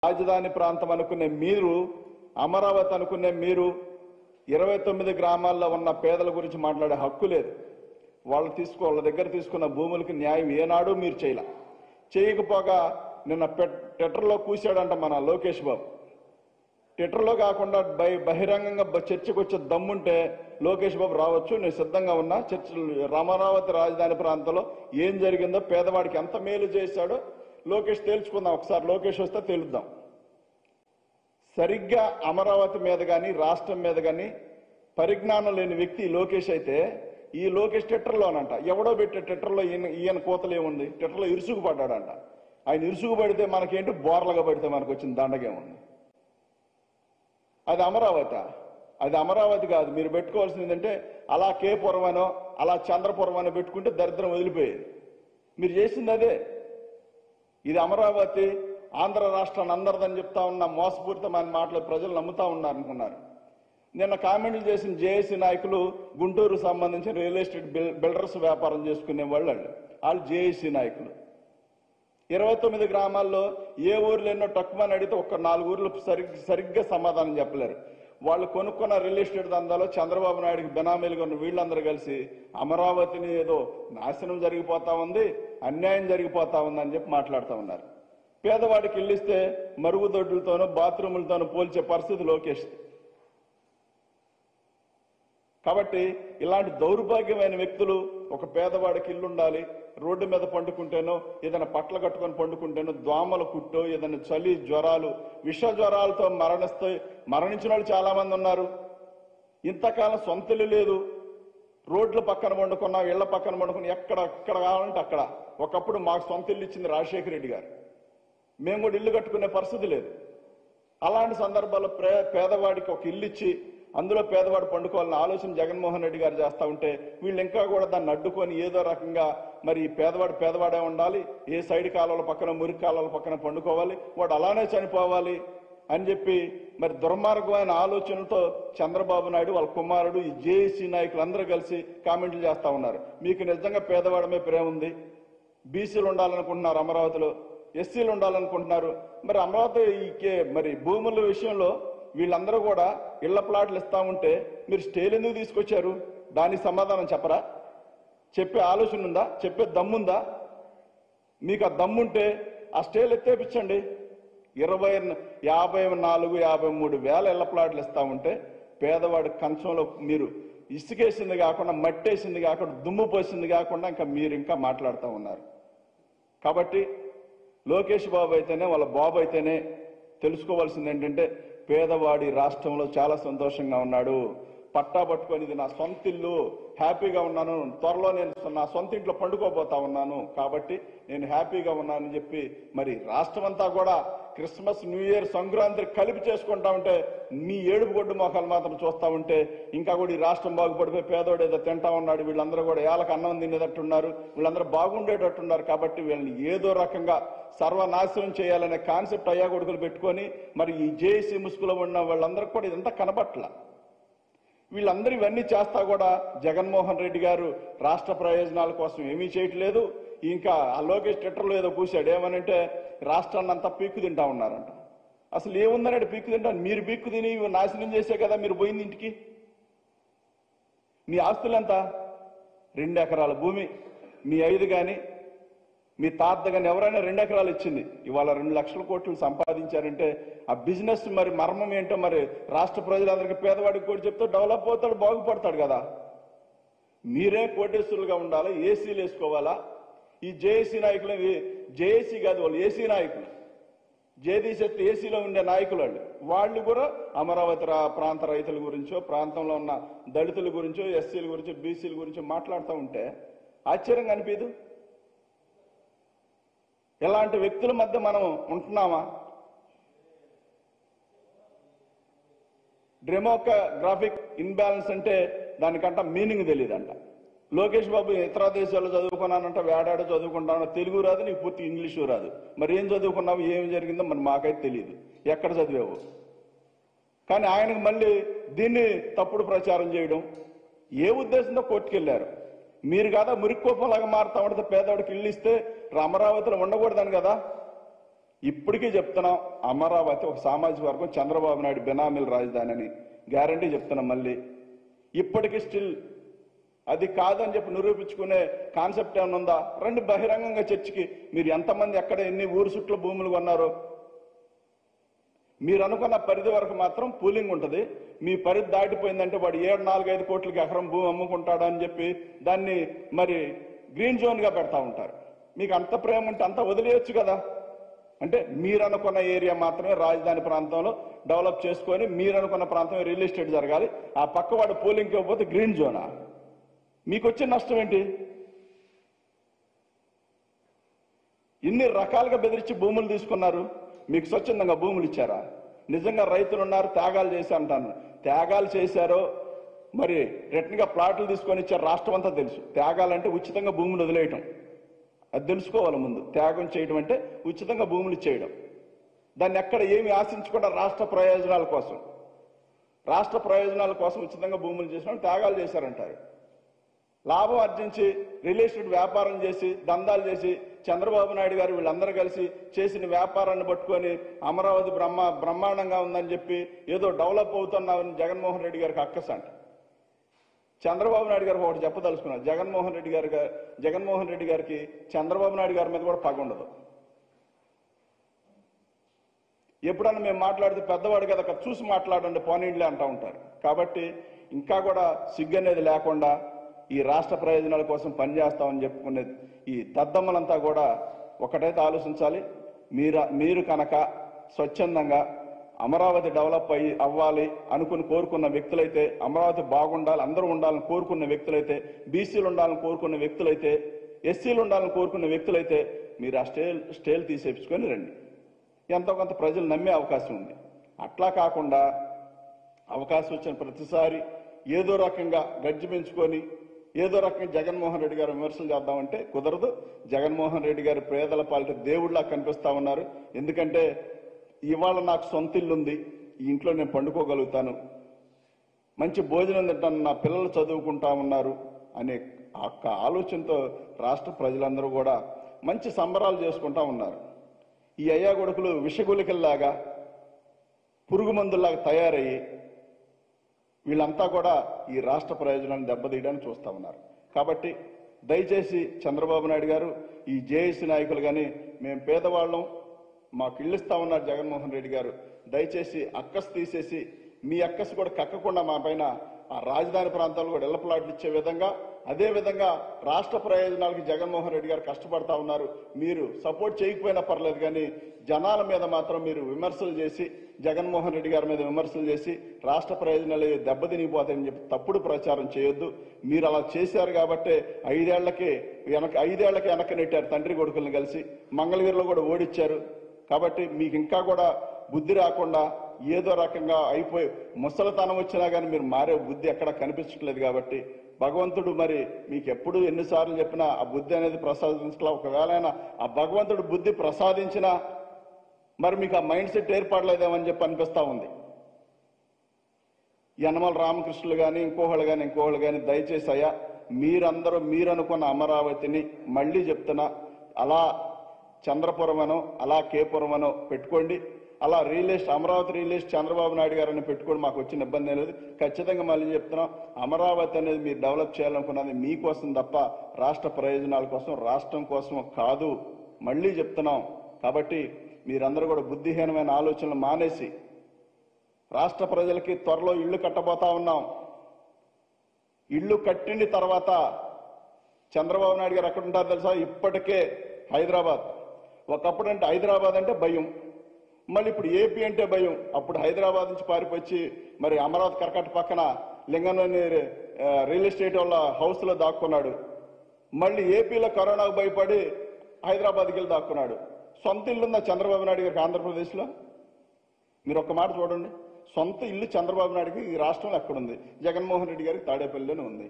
రాజధాని ప్రాంతం అనుకునే మీరు అమరావతి అనుకునే మీరు ఇరవై తొమ్మిది గ్రామాల్లో ఉన్న పేదల గురించి మాట్లాడే హక్కు లేదు వాళ్ళు తీసుకో వాళ్ళ దగ్గర తీసుకున్న భూములకి న్యాయం ఏనాడు మీరు చేయలే చేయకపోగా నిన్న పెట్ టెటర్లో కూశాడంట మన లోకేష్ బాబు ట్విట్టర్లో కాకుండా బై బహిరంగంగా బ- చర్చకు వచ్చే దమ్ముంటే లోకేష్ బాబు రావచ్చు నేను సిద్ధంగా ఉన్నా చర్చ రామరావతి రాజధాని ప్రాంతంలో ఏం జరిగిందో పేదవాడికి ఎంత మేలు చేశాడో లోకేష్ తేల్చుకుందాం ఒకసారి లోకేష్ వస్తే తేలుద్దాం సరిగ్గా అమరావతి మీద కానీ రాష్ట్రం మీద కానీ పరిజ్ఞానం లేని వ్యక్తి లోకేష్ అయితే ఈ లోకేష్ ట్విట్టర్లోనంట ఎవడో పెట్టే ట్విట్టర్లో ఈయన ఈయన కోతలు ఏముంది ట్విట్టర్లో ఇరుసుగు పడ్డాడంట ఆయన ఇరుసుగు పడితే మనకేంటి బోర్లగా పడితే మనకు వచ్చిన దండగేముంది అది అమరావతి అది అమరావతి కాదు మీరు పెట్టుకోవాల్సింది ఏంటంటే అలా కేపురం అనో అలా చంద్రపురం అనో పెట్టుకుంటే దరిద్రం వదిలిపోయేది మీరు చేసింది అదే ఇది అమరావతి ఆంధ్ర రాష్ట్రాన్ని అందరిదని చెప్తా ఉన్న మోసపూరితమైన మాటలు ప్రజలు నమ్ముతా ఉన్నారు అనుకున్నారు నిన్న కామెంట్లు చేసిన జేఏసీ నాయకులు గుంటూరు సంబంధించిన రియల్ ఎస్టేట్ బిల్- బిల్డర్స్ వ్యాపారం చేసుకునే వాళ్ళు వాళ్ళు వాళ్ళు జేఏసీ నాయకులు ఇరవై తొమ్మిది గ్రామాల్లో ఏ ఊర్లో ఎన్నో తక్కువని అడిగితే ఒక నాలుగు ఊర్లు సరి సరిగ్గా సమాధానం చెప్పలేరు వాళ్ళు కొనుక్కున్న రియల్ ఎస్టేట్ దందాలో చంద్రబాబు నాయుడుకి బెనామీలుగా ఉన్న వీళ్ళందరూ కలిసి అమరావతిని ఏదో నాశనం జరిగిపోతా ఉంది అన్యాయం జరిగిపోతా ఉంది అని చెప్పి మాట్లాడుతూ ఉన్నారు పేదవాడికి ఇల్లిస్తే మరుగుదొడ్లతోనూ బాత్రూములతోనూ పోల్చే పరిస్థితి లోకేష్ కాబట్టి ఇలాంటి దౌర్భాగ్యమైన వ్యక్తులు ఒక పేదవాడికి ఇల్లు ఉండాలి రోడ్డు మీద పండుకుంటేనో ఏదైనా పట్ల కట్టుకొని పండుకుంటేనో దోమల కుట్టో ఏదైనా చలి జ్వరాలు విష జ్వరాలతో మరణిస్తే మరణించిన వాళ్ళు చాలా మంది ఉన్నారు ఇంతకాలం సొంత ఇల్లు లేదు రోడ్ల పక్కన పండుకున్నాం ఇళ్ల పక్కన పండుకుని ఎక్కడ ఎక్కడ కావాలంటే అక్కడ ఒకప్పుడు మాకు సొంత ఇల్లు ఇచ్చింది రాజశేఖర రెడ్డి గారు మేము కూడా ఇల్లు కట్టుకునే పరిస్థితి లేదు అలాంటి సందర్భాల్లో ప్రే పేదవాడికి ఒక ఇల్లు ఇచ్చి అందులో పేదవాడు పండుకోవాలని ఆలోచన జగన్మోహన్ రెడ్డి గారు చేస్తా ఉంటే వీళ్ళు ఇంకా కూడా దాన్ని అడ్డుకొని ఏదో రకంగా మరి ఈ పేదవాడు పేదవాడే ఉండాలి ఏ సైడ్ కాలువల పక్కన మురికి కాలువల పక్కన పండుకోవాలి వాడు అలానే చనిపోవాలి అని చెప్పి మరి దుర్మార్గమైన ఆలోచనలతో చంద్రబాబు నాయుడు వాళ్ళ కుమారుడు ఈ జేఏసీ నాయకులు అందరూ కలిసి కామెంట్లు చేస్తా ఉన్నారు మీకు నిజంగా పేదవాడమే ప్రేమ ఉంది బీసీలు ఉండాలనుకుంటున్నారు అమరావతిలో ఎస్సీలు ఉండాలనుకుంటున్నారు మరి అమరావతి ఈ కే- మరి భూముల విషయంలో వీళ్ళందరూ కూడా ఇళ్ల ప్లాట్లు ఇస్తా ఉంటే మీరు స్టేలు ఎందుకు తీసుకొచ్చారు దానికి సమాధానం చెప్పరా చెప్పే ఆలోచన ఉందా చెప్పే దమ్ముందా మీకు ఆ దమ్ముంటే ఆ స్టేలు ఎత్తేపించండి ఇరవై న- యాభై నాలుగు యాభై మూడు వేల ఇళ్ల ప్లాట్లు ఇస్తా ఉంటే పేదవాడి కంచంలో మీరు ఇసుకేసింది కాకుండా మట్టేసింది కాకుండా దుమ్ము పోసింది కాకుండా ఇంకా మీరు ఇంకా మాట్లాడుతూ ఉన్నారు కాబట్టి లోకేష్ బాబు అయితేనే వాళ్ళ బాబు అయితేనే తెలుసుకోవాల్సింది ఏంటంటే పేదవాడి రాష్ట్రంలో చాలా సంతోషంగా ఉన్నాడు పట్టా పట్టుకొని ఇది నా సొంత ఇల్లు హ్యాపీగా ఉన్నాను త్వరలో నేను నా సొంత ఇంట్లో పండుకోబోతా ఉన్నాను కాబట్టి నేను హ్యాపీగా ఉన్నానని చెప్పి మరి రాష్ట్రం అంతా కూడా క్రిస్మస్ న్యూ ఇయర్ సంక్రాంతి కలిపి చేసుకుంటా ఉంటే మీ ఏడుపు గొడ్డు మొఖాలు మాత్రం చూస్తా ఉంటే ఇంకా కూడా ఈ రాష్ట్రం బాగుపడిపోయి పేదోడు ఏదో తింటా ఉన్నాడు వీళ్ళందరూ కూడా ఏళ్ళకి అన్నం తినేటట్టున్నారు వీళ్ళందరూ బాగుండేటట్టున్నారు కాబట్టి వీళ్ళని ఏదో రకంగా సర్వనాశనం చేయాలనే కాన్సెప్ట్ అయ్యా కొడుకులు పెట్టుకొని మరి ఈ జేఏసీ ముసుగులో ఉన్న వాళ్ళందరికీ కూడా ఇదంతా కనబట్ల వీళ్ళందరూ ఇవన్నీ చేస్తా కూడా జగన్మోహన్ రెడ్డి గారు రాష్ట్ర ప్రయోజనాల కోసం ఏమీ చేయట్లేదు ఇంకా ఆ లోకేష్ ట్విట్టర్లో ఏదో కూశాడు ఏమనంటే రాష్ట్రాన్ని అంతా పీక్కు తింటా ఉన్నారంట అసలు ఏముందనంటే పీక్కు తింటా మీరు పీక్కు తిని నాశనం చేసే కదా మీరు పోయింది ఇంటికి మీ ఆస్తులు ఎంత రెండు ఎకరాల భూమి మీ ఐదు కానీ మీ తాత కానీ ఎవరైనా రెండు ఎకరాలు ఇచ్చింది ఇవాళ రెండు లక్షల కోట్లు సంపాదించారంటే ఆ బిజినెస్ మరి మర్మం ఏంటో మరి రాష్ట్ర ప్రజలందరికీ పేదవాడికి కూడా చెప్తే డెవలప్ అవుతాడు బాగుపడతాడు కదా మీరే కోటేశ్వరులుగా ఉండాలా ఏసీలు వేసుకోవాలా ఈ జేఏసీ నాయకులు జేఏసీ కాదు వాళ్ళు ఏసీ నాయకులు జేదీ శక్తి ఏసీలో ఉండే నాయకులు వాళ్ళు వాళ్ళు కూడా అమరావతి రా- ప్రాంత రైతుల గురించో ప్రాంతంలో ఉన్న దళితుల గురించో ఎస్సీల గురించో బీసీల గురించో మాట్లాడుతూ ఉంటే ఆశ్చర్యం కనిపించదు ఇలాంటి వ్యక్తుల మధ్య మనం ఉంటున్నామా డెమోగ్రాఫిక్ ఇన్బ్యాలెన్స్ అంటే దానికంట మీనింగ్ తెలియదంట లోకేష్ బాబు ఇతర దేశాల్లో చదువుకున్నానంట వేడాడో చదువుకుంటాను తెలుగు రాదు నీకు పూర్తి ఇంగ్లీషు రాదు మరి ఏం చదువుకున్నావు ఏం జరిగిందో మరి మాకైతే తెలియదు ఎక్కడ చదివావు కానీ ఆయనకు మళ్ళీ దీన్ని తప్పుడు ప్రచారం చేయడం ఏ ఉద్దేశంతో కోర్టుకెళ్లారు మీరు కదా మురిక్కోపంలాగా మారుతా ఉంటే పేదవాడికి ఇల్లు ఇస్తే అమరావతిలో ఉండకూడదని కదా ఇప్పటికీ చెప్తున్నాం అమరావతి ఒక సామాజిక వర్గం చంద్రబాబు నాయుడు బినామీల రాజధాని అని గ్యారంటీ చెప్తున్నాం మళ్ళీ ఇప్పటికీ స్టిల్ అది కాదని చెప్పి నిరూపించుకునే కాన్సెప్ట్ ఏమైనా ఉందా రండి బహిరంగంగా చర్చికి మీరు ఎంతమంది ఎక్కడ ఎన్ని ఊరు చుట్ల భూములు కొన్నారో మీరు అనుకున్న పరిధి వరకు మాత్రం పూలింగ్ ఉంటుంది మీ పరిధి దాటిపోయిందంటే వాడు ఏడు నాలుగైదు కోట్లకి ఎకరం భూమి అమ్ముకుంటాడు అని చెప్పి దాన్ని మరి గ్రీన్ జోన్ గా పెడతా ఉంటారు మీకు అంత ప్రేమ ఉంటే అంత వదిలేయచ్చు కదా అంటే మీరు అనుకున్న ఏరియా మాత్రమే రాజధాని ప్రాంతంలో డెవలప్ చేసుకొని మీరు అనుకున్న ప్రాంతం రియల్ ఎస్టేట్ జరగాలి ఆ పక్క వాడు పోలింగ్కి ఇవ్వకపోతే గ్రీన్ జోనా మీకు వచ్చే నష్టం ఏంటి ఇన్ని రకాలుగా బెదిరించి భూములు తీసుకున్నారు మీకు స్వచ్ఛందంగా భూములు ఇచ్చారా నిజంగా రైతులు ఉన్నారు త్యాగాలు చేసి అంటాను త్యాగాలు చేశారో మరి రిటర్న్ గా ప్లాట్లు తీసుకొని ఇచ్చారు రాష్ట్రం అంతా తెలుసు త్యాగాలంటే ఉచితంగా భూములు వదిలేయటం అది తెలుసుకోవాలి ముందు త్యాగం చేయడం అంటే ఉచితంగా భూములు ఇచ్చేయడం దాన్ని ఎక్కడ ఏమి ఆశించకుండా రాష్ట్ర ప్రయోజనాల కోసం రాష్ట్ర ప్రయోజనాల కోసం ఉచితంగా భూములు చేసిన త్యాగాలు చేశారంటారు లాభం ఆర్జించి రియల్ ఎస్టేట్ వ్యాపారం చేసి దందాలు చేసి చంద్రబాబు నాయుడు గారు వీళ్ళందరూ కలిసి చేసిన వ్యాపారాన్ని పట్టుకొని అమరావతి బ్రహ్మ బ్రహ్మాండంగా ఉందని చెప్పి ఏదో డెవలప్ అవుతున్నామని జగన్మోహన్ రెడ్డి గారికి అక్కస అంట చంద్రబాబు నాయుడు గారు ఒకటి చెప్పదలుచుకున్నారు జగన్మోహన్ రెడ్డి గారి గా- జగన్మోహన్ రెడ్డి గారికి చంద్రబాబు నాయుడు గారి మీద కూడా పగ ఉండదు ఎప్పుడన్నా మేము మాట్లాడితే పెద్దవాడు కదా అక్కడ చూసి మాట్లాడండి పోనీళ్ళే అంటూ ఉంటారు కాబట్టి ఇంకా కూడా సిగ్గు అనేది లేకుండా ఈ రాష్ట్ర ప్రయోజనాల కోసం పనిచేస్తామని చెప్పుకునే ఈ దద్దమ్మలంతా కూడా ఒకటైతే ఆలోచించాలి మీరు మీరు కనుక స్వచ్ఛందంగా అమరావతి డెవలప్ అయ్యి అవ్వాలి అనుకుని కోరుకున్న వ్యక్తులైతే అమరావతి బాగుండాలి అందరూ ఉండాలని కోరుకున్న వ్యక్తులైతే బీసీలు ఉండాలని కోరుకున్న వ్యక్తులైతే ఎస్సీలు ఉండాలని కోరుకున్న వ్యక్తులైతే మీరు ఆ స్టేల్ స్టేల్ తీసేపించుకొని రండి ఎంతో కొంత ప్రజలు నమ్మే అవకాశం ఉంది అట్లా కాకుండా అవకాశం వచ్చిన ప్రతిసారి ఏదో రకంగా గజ్జి పెంచుకొని ఏదో రకంగా జగన్మోహన్ రెడ్డి గారు విమర్శలు చేద్దామంటే కుదరదు జగన్మోహన్ రెడ్డి గారు పేదల పాలిట దేవుడిలా కనిపిస్తా ఉన్నారు ఎందుకంటే ఇవాళ నాకు సొంత ఇల్లు ఉంది ఈ ఇంట్లో నేను పండుకోగలుగుతాను మంచి భోజనం తింటాను నా పిల్లలు చదువుకుంటా ఉన్నారు అనే ఆ ఒక్క ఆలోచనతో రాష్ట్ర ప్రజలందరూ కూడా మంచి సంబరాలు చేసుకుంటా ఉన్నారు ఈ అయ్యా కొడుకులు విషగులికల్లాగా పురుగు మందుల్లాగా తయారయ్యి వీళ్ళంతా కూడా ఈ రాష్ట్ర ప్రయోజనాన్ని దెబ్బతీయడానికి చూస్తా ఉన్నారు కాబట్టి దయచేసి చంద్రబాబు నాయుడు గారు ఈ జేఏసీ నాయకులు కానీ మేము పేదవాళ్ళం మాకు ఇల్లు ఇస్తా ఉన్నారు జగన్మోహన్ రెడ్డి గారు దయచేసి అక్కసు తీసేసి మీ అక్కసు కూడా కక్కకుండా మా పైన ఆ రాజధాని ప్రాంతాల్లో కూడా ఇళ్ల ప్లాట్లు ఇచ్చే విధంగా అదే విధంగా రాష్ట్ర ప్రయోజనాలకి జగన్మోహన్ రెడ్డి గారు కష్టపడతా ఉన్నారు మీరు సపోర్ట్ చేయకపోయినా పర్లేదు కానీ జనాల మీద మాత్రం మీరు విమర్శలు చేసి జగన్మోహన్ రెడ్డి గారి మీద విమర్శలు చేసి రాష్ట్ర ప్రయోజనాలు దెబ్బతినిపోతాయని చెప్పి తప్పుడు ప్రచారం చేయొద్దు మీరు అలా చేశారు కాబట్టి ఐదేళ్లకి వెనక ఐదేళ్లకి వెనక నెట్టారు తండ్రి కొడుకులను కలిసి మంగళగిరిలో కూడా ఓడిచ్చారు కాబట్టి మీకు ఇంకా కూడా బుద్ధి రాకుండా ఏదో రకంగా అయిపోయి ముసలితనం వచ్చినా కానీ మీరు మారే బుద్ధి ఎక్కడ కనిపించట్లేదు కాబట్టి భగవంతుడు మరి మీకు ఎప్పుడు ఎన్నిసార్లు చెప్పినా ఆ బుద్ధి అనేది ప్రసాదించలా ఒకవేళ ఆయన ఆ భగవంతుడు బుద్ధి ప్రసాదించినా మరి మీకు ఆ మైండ్ సెట్ ఏర్పడలేదేమని చెప్పి అనిపిస్తా ఉంది యనమల రామకృష్ణులు కానీ ఇంకోహళ్ళు కానీ ఇంకోహళ్ళు కానీ దయచేసి అయ్యా మీరందరూ మీరు అనుకున్న అమరావతిని మళ్ళీ చెప్తున్నా అలా చంద్రపురమనో అలా కేపురమనో పెట్టుకోండి అలా real estate Amaravati real estate Chandrababu Naidu గారిని పెట్టుకోండి మాకు వచ్చిన ఇబ్బంది ఏం లేదు ఖచ్చితంగా మళ్ళీ చెప్తున్నాం అమరావతి అనేది మీరు డెవలప్ చేయాలనుకున్నది మీకోసం తప్ప రాష్ట్ర ప్రయోజనాల కోసం రాష్ట్రం కోసం కాదు మళ్ళీ చెప్తున్నాం కాబట్టి మీరందరూ కూడా బుద్ధిహీనమైన ఆలోచనలు మానేసి రాష్ట్ర ప్రజలకి త్వరలో ఇళ్లు కట్టబోతా ఉన్నాం ఇల్లు కట్టిండి తర్వాత చంద్రబాబు నాయుడు గారు ఎక్కడ ఉంటారు తెలుసా ఇప్పటికే హైదరాబాద్ ఒకప్పుడు అంటే హైదరాబాద్ అంటే భయం మళ్ళీ ఇప్పుడు ఏపీ అంటే భయం అప్పుడు హైదరాబాద్ నుంచి పారిపోయి మరి అమరావతి కరకట్ట పక్కన లింగంలోని ఆ, రియల్ ఎస్టేట్ వాళ్ళ హౌస్ లో దాక్కున్నాడు మళ్ళీ ఏపీలో కరోనాకు భయపడి హైదరాబాద్కి వెళ్ళి దాక్కున్నాడు సొంత ఇల్లుందా చంద్రబాబు నాయుడు గారికి ఆంధ్రప్రదేశ్లో మీరు ఒక్క మాట చూడండి సొంత ఇల్లు చంద్రబాబు నాయుడుకి ఈ రాష్ట్రంలో ఎక్కడుంది జగన్మోహన్ రెడ్డి గారికి తాడేపల్లిలోనే ఉంది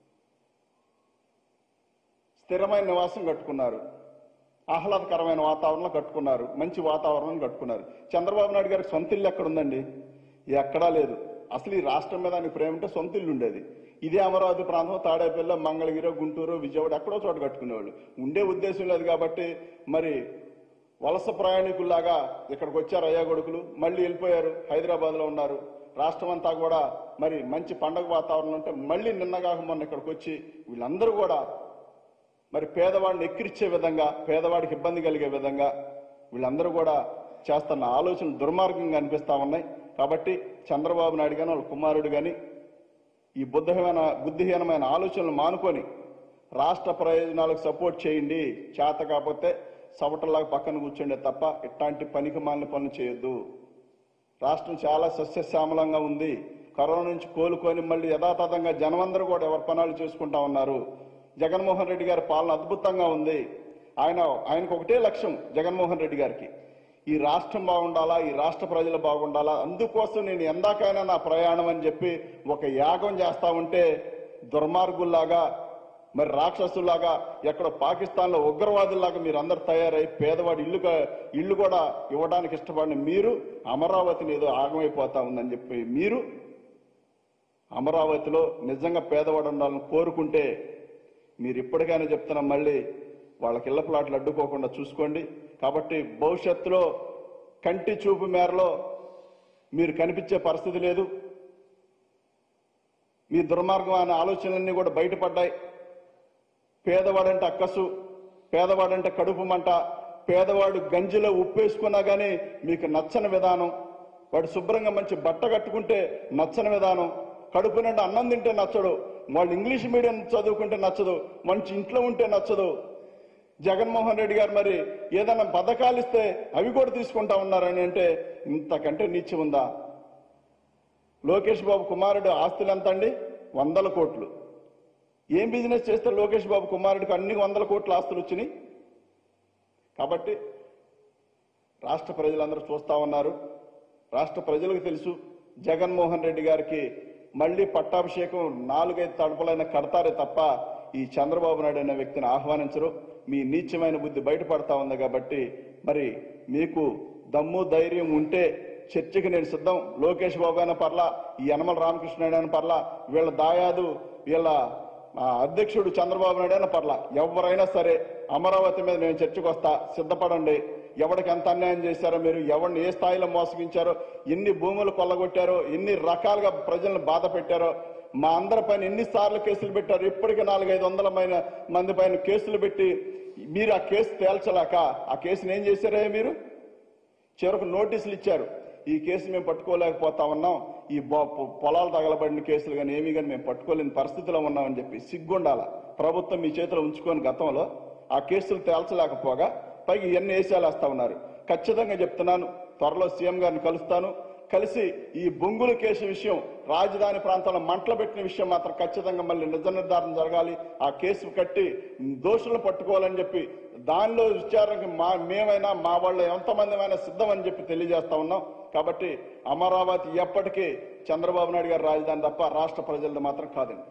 స్థిరమైన నివాసం కట్టుకున్నారు ఆహ్లాదకరమైన వాతావరణంలో కట్టుకున్నారు మంచి వాతావరణం కట్టుకున్నారు చంద్రబాబు నాయుడు గారికి సొంత ఇల్లు ఎక్కడ ఉందండి ఎక్కడా లేదు అసలు ఈ రాష్ట్రం మీద ఆయనకి ప్రేమ ఉంటే సొంత ఇల్లు ఉండేది ఇదే అమరావతి ప్రాంతం తాడేపల్లి మంగళగిరి గుంటూరు విజయవాడ ఎక్కడో చోట కట్టుకునేవాళ్ళు ఉండే ఉద్దేశం లేదు కాబట్టి మరి వలస ప్రయాణికుల్లాగా ఇక్కడికి వచ్చారు అయ్యా కొడుకులు మళ్ళీ వెళ్ళిపోయారు హైదరాబాద్ లో ఉన్నారు రాష్ట్రం అంతా కూడా మరి మంచి పండగ వాతావరణం ఉంటే మళ్ళీ నిన్నగాక మొన్న ఇక్కడికి వచ్చి వీళ్ళందరూ కూడా మరి పేదవాడిని ఎక్కిరిచ్చే విధంగా పేదవాడికి ఇబ్బంది కలిగే విధంగా వీళ్ళందరూ కూడా చేస్తున్న ఆలోచనలు దుర్మార్గంగా అనిపిస్తా ఉన్నాయి కాబట్టి చంద్రబాబు నాయుడు కానీ వాళ్ళ కుమారుడు కానీ ఈ బుద్ధహీన బుద్ధిహీనమైన ఆలోచనలు మానుకొని రాష్ట్ర ప్రయోజనాలకు సపోర్ట్ చేయండి చేత కాకపోతే సవటల్లాగా పక్కన కూర్చోండి తప్ప ఇట్లాంటి పనికి మాలిన పనులు చేయొద్దు రాష్ట్రం చాలా సస్యశ్యామలంగా ఉంది కరోనా నుంచి కోలుకొని మళ్ళీ యథాతథంగా జనమందరూ కూడా ఎవరి పనాలు చేసుకుంటా ఉన్నారు జగన్మోహన్ రెడ్డి గారి పాలన అద్భుతంగా ఉంది ఆయన ఆయనకు ఒకటే లక్ష్యం జగన్మోహన్ రెడ్డి గారికి ఈ రాష్ట్రం బాగుండాలా ఈ రాష్ట్ర ప్రజలు బాగుండాలా అందుకోసం నేను ఎందాకైనా నా ప్రయాణం అని చెప్పి ఒక యాగం చేస్తా ఉంటే దుర్మార్గుల్లాగా మరి రాక్షసుల్లాగా ఎక్కడో పాకిస్తాన్ లో ఉగ్రవాదుల్లాగా మీరు అందరు తయారై పేదవాడి ఇల్లు క- ఇల్లు కూడా ఇవ్వడానికి ఇష్టపడిన మీరు అమరావతిని ఏదో ఆగమైపోతా ఉందని చెప్పి మీరు అమరావతిలో నిజంగా పేదవాడు ఉండాలని కోరుకుంటే మీరు ఇప్పటికైనా చెప్తున్నా మళ్ళీ వాళ్ళకి ఇళ్ల ప్లాట్లు అడ్డుకోకుండా చూసుకోండి కాబట్టి భవిష్యత్తులో కంటి చూపు మేరలో మీరు కనిపించే పరిస్థితి లేదు మీ దుర్మార్గం అనే ఆలోచనలన్నీ కూడా బయటపడ్డాయి పేదవాడంటే అక్కసు పేదవాడంటే కడుపు మంట పేదవాడు గంజిలో ఉప్పేసుకున్నా గానీ మీకు నచ్చని విధానం వాడు శుభ్రంగా మంచి బట్ట కట్టుకుంటే నచ్చని విధానం కడుపు నిండా అన్నం తింటే నచ్చడు వాళ్ళు ఇంగ్లీష్ మీడియం చదువుకుంటే నచ్చదు మంచి ఇంట్లో ఉంటే నచ్చదు జగన్మోహన్ రెడ్డి గారు మరి ఏదైనా పథకాలు ఇస్తే అవి కూడా తీసుకుంటా ఉన్నారని అంటే ఇంతకంటే నీచి ఉందా లోకేష్ బాబు కుమారుడు ఆస్తులు ఎంత అండి వందల కోట్లు ఏం బిజినెస్ చేస్తే లోకేష్ బాబు కుమారుడికి అన్ని వందల కోట్ల ఆస్తులు వచ్చినాయి కాబట్టి రాష్ట్ర ప్రజలందరూ చూస్తా ఉన్నారు రాష్ట్ర ప్రజలకు తెలుసు జగన్మోహన్ రెడ్డి గారికి మళ్ళీ పట్టాభిషేకం నాలుగైదు తడుపులైన కడతారే తప్ప ఈ చంద్రబాబు నాయుడు అనే వ్యక్తిని ఆహ్వానించరు మీ నీచమైన బుద్ధి బయటపడతా ఉంది కాబట్టి మరి మీకు దమ్ము ధైర్యం ఉంటే చర్చకి నేను సిద్ధం లోకేష్ బాబు అయిన పర్లా ఈ యనమల రామకృష్ణ నాయుడు అయిన పర్లా వీళ్ళ దాయాదు వీళ్ళ ఆ, అధ్యక్షుడు చంద్రబాబు నాయుడు అయిన పర్లా ఎవరైనా సరే అమరావతి మీద నేను చర్చకు వస్తా సిద్ధపడండి ఎవరికి ఎంత అన్యాయం చేశారో మీరు ఎవరిని ఏ స్థాయిలో మోసగించారో ఎన్ని భూములు కొల్లగొట్టారో ఎన్ని రకాలుగా ప్రజలను బాధ పెట్టారో మా అందరి పైన ఎన్నిసార్లు కేసులు పెట్టారు ఇప్పటికీ నాలుగైదు వందల పైన మంది పైన కేసులు పెట్టి మీరు ఆ కేసు తేల్చలేక ఆ కేసుని ఏం చేశారే మీరు చివరకు నోటీసులు ఇచ్చారు ఈ కేసు మేము పట్టుకోలేకపోతా ఉన్నాం ఈ బొ- పొ- పొలాలు తగలబడిన కేసులు కానీ ఏమీ కానీ మేము పట్టుకోలేని పరిస్థితిలో ఉన్నామని చెప్పి సిగ్గుండాల ప్రభుత్వం మీ చేతిలో ఉంచుకొని గతంలో ఆ కేసులు తేల్చలేకపోగా పైకి ఇవన్నీ వేసేలేస్తా ఉన్నారు ఖచ్చితంగా చెప్తున్నాను త్వరలో సీఎం గారిని కలుస్తాను కలిసి ఈ బొంగుల కేసు విషయం రాజధాని ప్రాంతంలో మంటలు పెట్టిన విషయం మాత్రం ఖచ్చితంగా మళ్ళీ నిజ నిర్ధారణ జరగాలి ఆ కేసు కట్టి దోషులను పట్టుకోవాలని చెప్పి దానిలో విచారణకి మా మేమైనా మా వాళ్ళు ఎంతమందిమైనా సిద్ధం అని చెప్పి తెలియజేస్తా ఉన్నాం కాబట్టి అమరావతి ఎప్పటికీ చంద్రబాబు నాయుడు గారి రాజధాని తప్ప రాష్ట్ర ప్రజలది మాత్రం కాదండి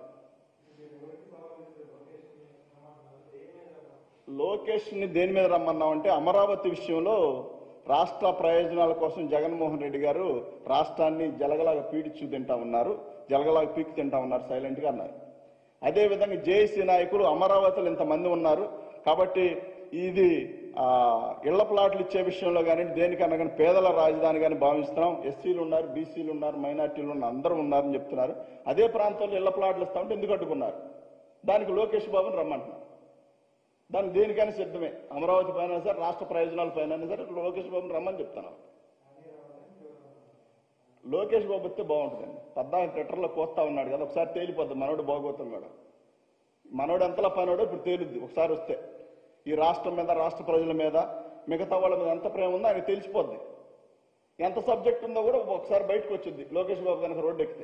లోకేష్ ని దేని మీద రమ్మన్నామంటే అమరావతి విషయంలో రాష్ట్ర ప్రయోజనాల కోసం జగన్మోహన్ రెడ్డి గారు రాష్ట్రాన్ని జలగలాగా పీడిచు తింటా ఉన్నారు జలగలాగా పీకి తింటా ఉన్నారు సైలెంట్ గా అన్నారు అదే విధంగా జేఏసీ నాయకులు అమరావతిలో ఇంతమంది ఉన్నారు కాబట్టి ఇది ఆ, ఇళ్ల ప్లాట్లు ఇచ్చే విషయంలో కానీ దేనికన్నా కానీ పేదల రాజధాని కానీ భావిస్తున్నాం ఎస్సీలు ఉన్నారు బీసీలు ఉన్నారు మైనార్టీలు ఉన్నారు అందరూ ఉన్నారని చెప్తున్నారు అదే ప్రాంతంలో ఇళ్ల ప్లాట్లు ఇస్తామంటే ఎందుకు అడ్డుకున్నారు దానికి లోకేష్ బాబుని రమ్మంటున్నారు దానికి దేనికైనా సిద్ధమే అమరావతి పైన సరే రాష్ట్ర ప్రయోజనాల పైన సరే లోకేష్ బాబుని రమ్మని చెప్తాను లోకేష్ బాబు వస్తే బాగుంటుందండి పద్నాలుగు ట్విట్టర్లో కోస్తా ఉన్నాడు కదా ఒకసారి తేలిపోద్ది మనోడు బాగోతాం కూడా మనోడు ఎంతలా పనోడో ఇప్పుడు తేలుద్ది ఒకసారి వస్తే ఈ రాష్ట్రం మీద రాష్ట్ర ప్రజల మీద మిగతా వాళ్ళ మీద ఎంత ప్రేమ ఉందో ఆయన తెలిసిపోద్ది ఎంత సబ్జెక్ట్ ఉందో కూడా ఒకసారి బయటకు వచ్చింది లోకేష్ బాబు కనుక రోడ్డు ఎక్కితే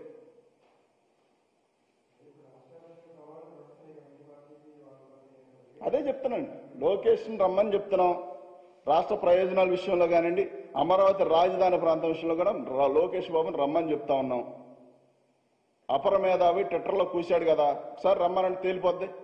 అదే చెప్తున్నాను లోకేష్ రమ్మని చెప్తున్నాం రాష్ట్ర ప్రయోజనాల విషయంలో కానివ్వండి అమరావతి రాజధాని ప్రాంతం విషయంలో కూడా రా- లోకేష్ బాబుని రమ్మని చెప్తా ఉన్నాం అపర మేధావి ట్విట్టర్లో కూశాడు కదా ఒకసారి రమ్మనంటే తేలిపోద్ది